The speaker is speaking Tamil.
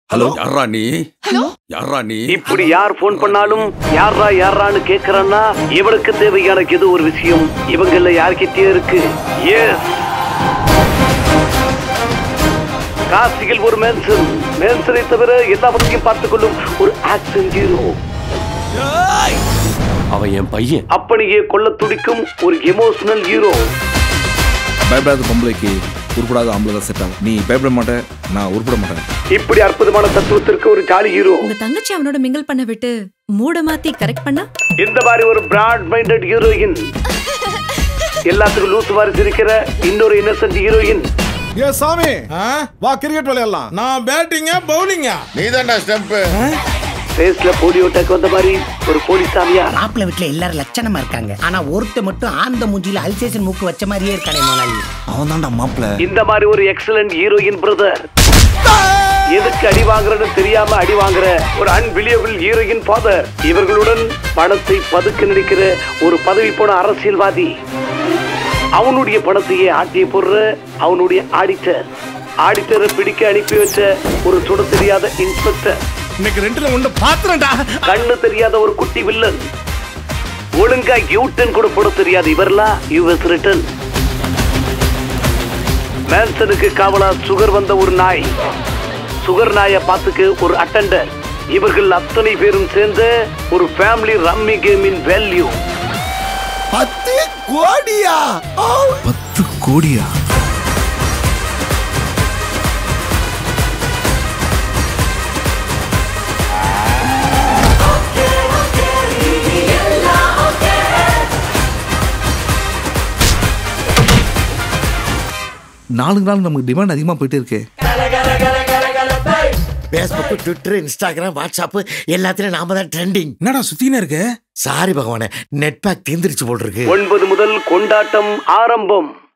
ஹலோ யாரா நீ ஹலோ யாரா நீ இப்படி யார் போன் பண்ணாலும் யாரா யாரான்னு கேக்குறான்னா இவனுக்கு தேவையான ஏதோ ஒரு விஷயம் இவங்கள யார்கிட்டயே இருக்கு எஸ் காசியில் ஒரு மேன்சன் மேன்சனை தவிர எல்லாவற்றையும் பார்த்துக் கொள்ளும் ஒரு ஆக்ஷன் ஹீரோ அவன் என் பையன் அப்படியே கொல்ல துடிக்கும் ஒரு எமோஷனல் ஹீரோ பயப்படாத பொம்பளைக்கு உருப்படாத ஆம்பளை தான் செட் ஆகும் நீ பயப்பட மாட்டேன் நான் உருப்பட மாட்டேன் இப்படி அற்புதமான தத்துவத்திற்கு ஒரு ஜாலி ஹீரோ உங்க தங்கச்சி அவனோட மிங்கிள் பண்ண விட்டு மூட மாத்தி கரெக்ட் பண்ணா இந்த மாதிரி ஒரு பிராட் மைண்டட் ஹீரோயின் எல்லாத்துக்கும் லூசு மாதிரி சிரிக்கிற இன்னொரு இன்னசென்ட் ஹீரோயின் ஏ சாமி வா கிரிக்கெட் விளையாடலாம் நான் பேட்டிங்க பவுலிங்க நீதான்டா ஸ்டெம்ப் ஃபேஸ்ல போலியோ டேக் வந்த மாதிரி ஒரு போலீஸ் சாமியா மாப்பிள்ளை வீட்டுல எல்லாரும் லட்சணமா இருக்காங்க ஆனா ஒருத்த மட்டும் ஆந்த மூஞ்சில அல்சேஷன் மூக்கு வச்ச மாதிரியே இருக்கானே முதலாளி அவன் தான்டா மாப்பிள்ள இந்த மாதிரி ஒரு எக்ஸலண்ட் ஹீரோயின் பிரதர் எதுக்கு அடி வாங்குறன்னு தெரியாம அடி வாங்குற ஒரு அன்பிலியபிள் ஹீரோயின் ஃபாதர் இவர்களுடன் பணத்தை பதுக்க நினைக்கிற ஒரு பதவி போன அரசியல்வாதி அவனுடைய பணத்தையே ஆட்டிய போடுற அவனுடைய ஆடிட்டர் ஆடிட்டரை பிடிக்க அனுப்பி வச்ச ஒரு சுட தெரியாத இன்ஸ்பெக்டர் இன்னைக்கு ரெண்டுல ஒண்ணு பாத்துறேன்டா கண்ணு தெரியாத ஒரு குட்டி வில்லன் ஒழுங்கா யூட்டன் கூட போட தெரியாது இவரெல்லாம் யூஎஸ் ரிட்டன் மேன்சனுக்கு காவலா சுகர் வந்த ஒரு நாய் சுகர் நாயை பார்த்துக்க ஒரு அட்டண்டர் இவர்கள் அத்தனை பேரும் சேர்ந்த ஒரு ஃபேமிலி ரம்மி கேமின் வேல்யூ பத்து கோடியா பத்து கோடியா நாளுக்கு நாள் நமக்கு டிமாண்ட் அதிகமா போயிட்டே இருக்கே பேஸ்புக் ட்விட்டர் இன்ஸ்டாகிராம் வாட்ஸ்அப் எல்லாத்துலயும் நாம தான் ட்ரெண்டிங் என்னடா சுத்தினே இருக்கு சாரி பகவானே நெட் பேக் தீந்துருச்சு போல் இருக்கு ஒன்பது முதல் கொண்டாட்டம் ஆரம்பம்